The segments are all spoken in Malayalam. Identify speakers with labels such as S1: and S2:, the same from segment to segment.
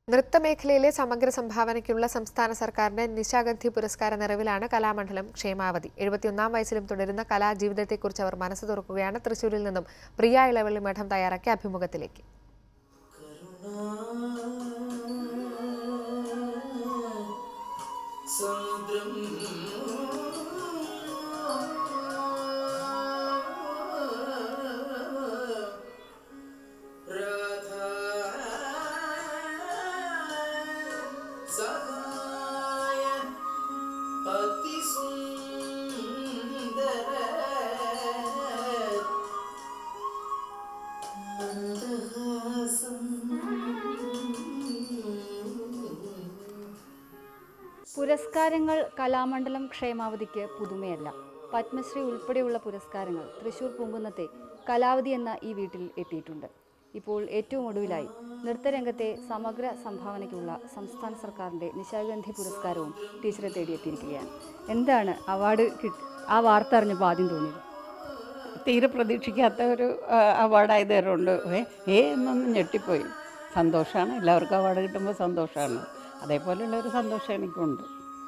S1: നൃത്തമേഖലയിലെ സമഗ്ര സംഭാവനയ്ക്കുള്ള സംസ്ഥാന സർക്കാരിന്റെ നിശാഗന്ധി പുരസ്കാര നിറവിലാണ് കലാമണ്ഡലം ക്ഷേമാവതി എഴുപത്തിയൊന്നാം വയസ്സിലും തുടരുന്ന കലാജീവിതത്തെക്കുറിച്ച് അവർ മനസ്സ് തുറക്കുകയാണ് തൃശൂരിൽ നിന്നും പ്രിയ ഇളവള്ളി മഠം തയ്യാറാക്കിയ അഭിമുഖത്തിലേക്ക്
S2: സമുദ്രം രാധാ സഹായ അതിസുന്ദര
S3: പുരസ്കാരങ്ങൾ കലാമണ്ഡലം ക്ഷേമാവതിക്ക് പുതുമയല്ല പത്മശ്രീ ഉൾപ്പെടെയുള്ള പുരസ്കാരങ്ങൾ തൃശൂർ പൂങ്കുന്നത്തെ കലാവതി എന്ന ഈ വീട്ടിൽ എത്തിയിട്ടുണ്ട് ഇപ്പോൾ ഏറ്റവും ഒടുവിലായി നൃത്തരംഗത്തെ സമഗ്ര സംഭാവനയ്ക്കുള്ള സംസ്ഥാന സർക്കാരിൻ്റെ നിശാഗന്ധി പുരസ്കാരവും ടീച്ചറെ തേടിയെത്തിയിരിക്കുകയാണ് എന്താണ് അവാർഡ് കിട്ടി ആ വാർത്ത അറിഞ്ഞപ്പോൾ ആദ്യം തോന്നിയത്
S4: തീരെ പ്രതീക്ഷിക്കാത്ത ഒരു അവാർഡായത് തരുന്നുണ്ട് ഏ ഏ എന്നൊന്നും ഞെട്ടിപ്പോയി സന്തോഷമാണ് എല്ലാവർക്കും അവാർഡ് കിട്ടുമ്പോൾ സന്തോഷമാണ് അതേപോലെയുള്ള ഒരു സന്തോഷം എനിക്കുണ്ട്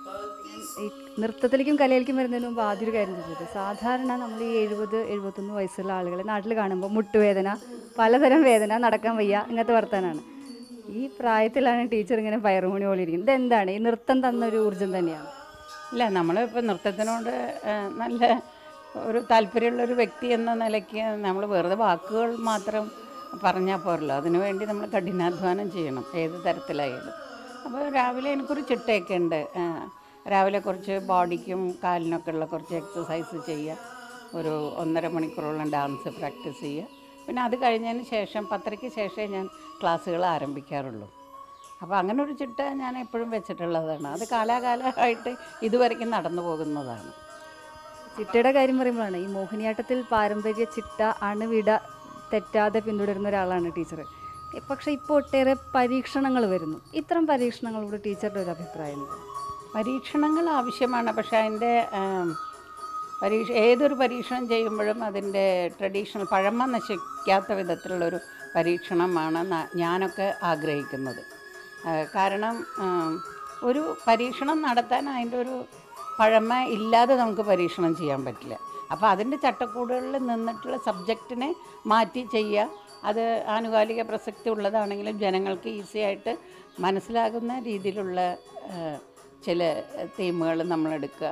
S3: ഈ നൃത്തത്തിലേക്കും കലയിലേക്കും വരുന്നതിന് മുമ്പ് ആദ്യം ഒരു കാര്യം ചോദിച്ചത് സാധാരണ നമ്മൾ ഈ എഴുപത് എഴുപത്തൊന്ന് വയസ്സുള്ള ആളുകളെ നാട്ടിൽ കാണുമ്പോൾ മുട്ടുവേദന പലതരം വേദന നടക്കാൻ വയ്യ ഇങ്ങനത്തെ വർത്താനാണ് ഈ പ്രായത്തിലാണ് ടീച്ചർ ഇങ്ങനെ പയറുമണി പോലെ ഇരിക്കുന്നത് ഇതെന്താണ് ഈ നൃത്തം തന്നൊരു ഊർജം തന്നെയാണ്
S4: ഇല്ല നമ്മളിപ്പോൾ നൃത്തത്തിനോട് ആ, നല്ല ഒരു താല്പര്യമുള്ള ഒരു വ്യക്തി എന്ന നിലയ്ക്ക് നമ്മൾ വെറുതെ വാക്കുകൾ മാത്രം പറഞ്ഞാൽ പോരല്ലോ അതിനുവേണ്ടി നമ്മൾ കഠിനാധ്വാനം ചെയ്യണം ഏത് തരത്തിലായാലും അപ്പോൾ രാവിലെ എനിക്കൊരു ചിട്ടയൊക്കെ ഉണ്ട് ആ, രാവിലെ കുറച്ച് ബോഡിക്കും കാലിനൊക്കെ ഉള്ള കുറച്ച് എക്സസൈസ് ചെയ്യുക ഒരു ഒന്നര മണിക്കൂറോളം ഡാൻസ് പ്രാക്ടീസ് ചെയ്യുക പിന്നെ അത് കഴിഞ്ഞതിന് ശേഷം പത്തരയ്ക്ക് ശേഷമേ ഞാൻ ക്ലാസ്സുകൾ ആരംഭിക്കാറുള്ളൂ അപ്പോൾ അങ്ങനെ ഒരു ചിട്ട ഞാൻ എപ്പോഴും വെച്ചിട്ടുള്ളതാണ് അത് കാലാകാലമായിട്ട് ഇതുവരെയ്ക്കും നടന്നു പോകുന്നതാണ്
S3: ചിട്ടയുടെ കാര്യം പറയുമ്പോഴാണ് ഈ മോഹിനിയാട്ടത്തിൽ പാരമ്പര്യ ചിട്ട അണുവിട തെറ്റാതെ പിന്തുടരുന്ന ഒരാളാണ് ടീച്ചർ പക്ഷേ ഇപ്പോൾ ഒട്ടേറെ പരീക്ഷണങ്ങൾ വരുന്നു ഇത്തരം പരീക്ഷണങ്ങളോട് ടീച്ചറുടെ ഒരു അഭിപ്രായം എന്താ?
S4: പരീക്ഷണങ്ങൾ ആവശ്യമാണ് പക്ഷേ അതിൻ്റെ ആം, പരീക്ഷ ഏതൊരു പരീക്ഷണം ചെയ്യുമ്പോഴും അതിൻ്റെ ട്രഡീഷണൽ പഴമ നശിക്കാത്ത വിധത്തിലുള്ളൊരു പരീക്ഷണമാണ് ന- ഞാനൊക്കെ ആഗ്രഹിക്കുന്നത് ആ, കാരണം ആം, ഒരു പരീക്ഷണം നടത്താൻ അതിൻ്റെ ഒരു പഴമ ഇല്ലാതെ നമുക്ക് പരീക്ഷണം ചെയ്യാൻ പറ്റില്ല അപ്പോൾ അതിൻ്റെ ചട്ടക്കൂടുകളിൽ നിന്നിട്ടുള്ള സബ്ജക്റ്റിനെ മാറ്റി ചെയ്യുക അത് ആനുകാലിക പ്രസക്തി ഉള്ളതാണെങ്കിലും ജനങ്ങൾക്ക് ഈസി ആയിട്ട് മനസ്സിലാകുന്ന രീതിയിലുള്ള ആ, ചില തീമുകൾ നമ്മളെടുക്കുക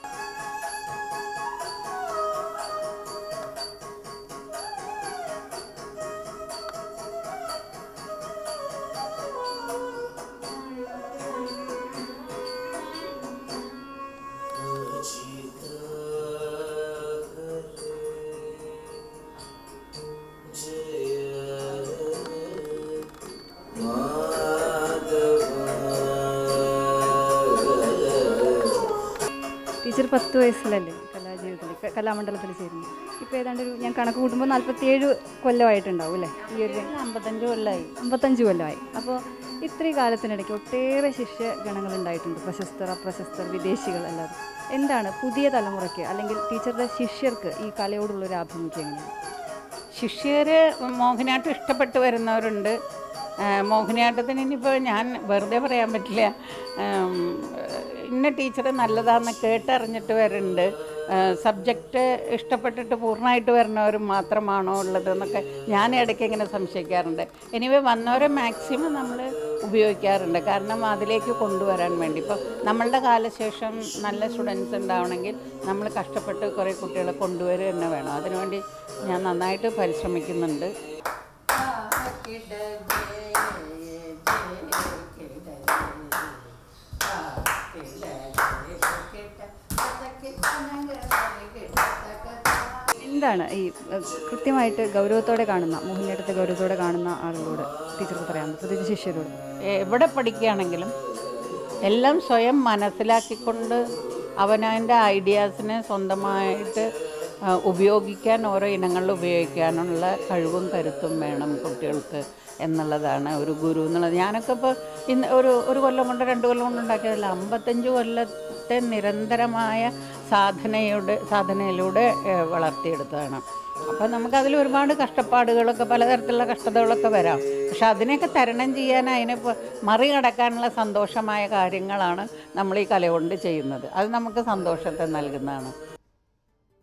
S3: ടീച്ചർ പത്ത് വയസ്സിലല്ലേ കലാജീവിതത്തിൽ ക- കലാമണ്ഡലത്തിൽ ചേരുന്നു ഇപ്പോൾ ഏതാണ്ട് ഒരു ഞാൻ കണക്ക് കൂട്ടുമ്പോൾ നാൽപ്പത്തിയേഴ് കൊല്ലമായിട്ടുണ്ടാവും അല്ലേ ഈ ഒരു രംഗം.
S4: അമ്പത്തഞ്ച് കൊല്ലമായി
S3: അമ്പത്തഞ്ച് കൊല്ലമായി അപ്പോൾ ഇത്രയും കാലത്തിനിടയ്ക്ക് ഒട്ടേറെ ശിഷ്യ ഗണങ്ങൾ ഉണ്ടായിട്ടുണ്ട് പ്രശസ്തർ അപ്രശസ്തർ വിദേശികൾ എല്ലാവരും എന്താണ് പുതിയ തലമുറയ്ക്ക് അല്ലെങ്കിൽ ടീച്ചറുടെ ശിഷ്യർക്ക് ഈ കലയോടുള്ളൊരു ആഭിമുഖ്യം എങ്ങനെയാണ്
S4: ശിഷ്യർ മോഹിനിയാട്ടം ഇഷ്ടപ്പെട്ട് വരുന്നവരുണ്ട് ആ, മോഹിനിയാട്ടത്തിന് ഇനിയിപ്പോൾ ഞാൻ വെറുതെ പറയാൻ പറ്റില്ല ആം, ഇന്ന ടീച്ചർ നല്ലതാണെന്ന് കേട്ടറിഞ്ഞിട്ട് വരുന്നുണ്ട് സബ്ജക്റ്റ് ഇഷ്ടപ്പെട്ടിട്ട് പൂർണ്ണമായിട്ട് വരുന്നവരും മാത്രമാണോ ഉള്ളതെന്നൊക്കെ ഞാൻ ഇടയ്ക്ക് ഇങ്ങനെ സംശയിക്കാറുണ്ട് എനിവേ വന്നവരെ മാക്സിമം നമ്മൾ ഉപയോഗിക്കാറുണ്ട് കാരണം അതിലേക്ക് കൊണ്ടുവരാൻ വേണ്ടി ഇപ്പോൾ നമ്മളുടെ കാലശേഷം നല്ല സ്റ്റുഡൻസ് ഉണ്ടാവണമെങ്കിൽ നമ്മൾ കഷ്ടപ്പെട്ട് കുറേ കുട്ടികളെ കൊണ്ടുവരിക തന്നെ വേണം അതിനുവേണ്ടി ഞാൻ നന്നായിട്ട് പരിശ്രമിക്കുന്നുണ്ട്
S3: എന്താണ് ഈ ഏഹ്, കൃത്യമായിട്ട് ഗൗരവത്തോടെ കാണുന്ന മോഹിനിയാട്ടത്തെ ഗൗരവത്തോടെ കാണുന്ന ആളുകളോട് ടീച്ചർക്ക് പറയാം പ്രത്യേകിച്ച് ശിഷ്യരോട്
S4: എവിടെ പഠിക്കുകയാണെങ്കിലും എല്ലാം സ്വയം മനസ്സിലാക്കിക്കൊണ്ട് അവനവൻ്റെ ഐഡിയാസിനെ സ്വന്തമായിട്ട് ആ, ഉപയോഗിക്കാൻ ഓരോ ഇനങ്ങളിൽ ഉപയോഗിക്കാനുള്ള കഴിവും കരുത്തും വേണം കുട്ടികൾക്ക് എന്നുള്ളതാണ് ഒരു ഗുരു എന്നുള്ളത് ഞാനൊക്കെ ഇപ്പോൾ ഇന്ന് ഒരു ഒരു കൊല്ലം കൊണ്ട് രണ്ട് കൊല്ലം കൊണ്ട് ഉണ്ടാക്കിയതല്ല അമ്പത്തഞ്ച് കൊല്ലത്തെ നിരന്തരമായ സാധനയുടെ സാധനയിലൂടെ ഏ, വളർത്തിയെടുത്തതാണ് അപ്പോൾ നമുക്കതിൽ ഒരുപാട് കഷ്ടപ്പാടുകളൊക്കെ പലതരത്തിലുള്ള കഷ്ടതകളൊക്കെ വരാം പക്ഷെ അതിനെയൊക്കെ തരണം ചെയ്യാൻ അതിനെ പ- മറികടക്കാനുള്ള സന്തോഷമായ കാര്യങ്ങളാണ് നമ്മൾ ഈ കല കൊണ്ട് ചെയ്യുന്നത് അത് നമുക്ക് സന്തോഷത്തെ നൽകുന്നതാണ്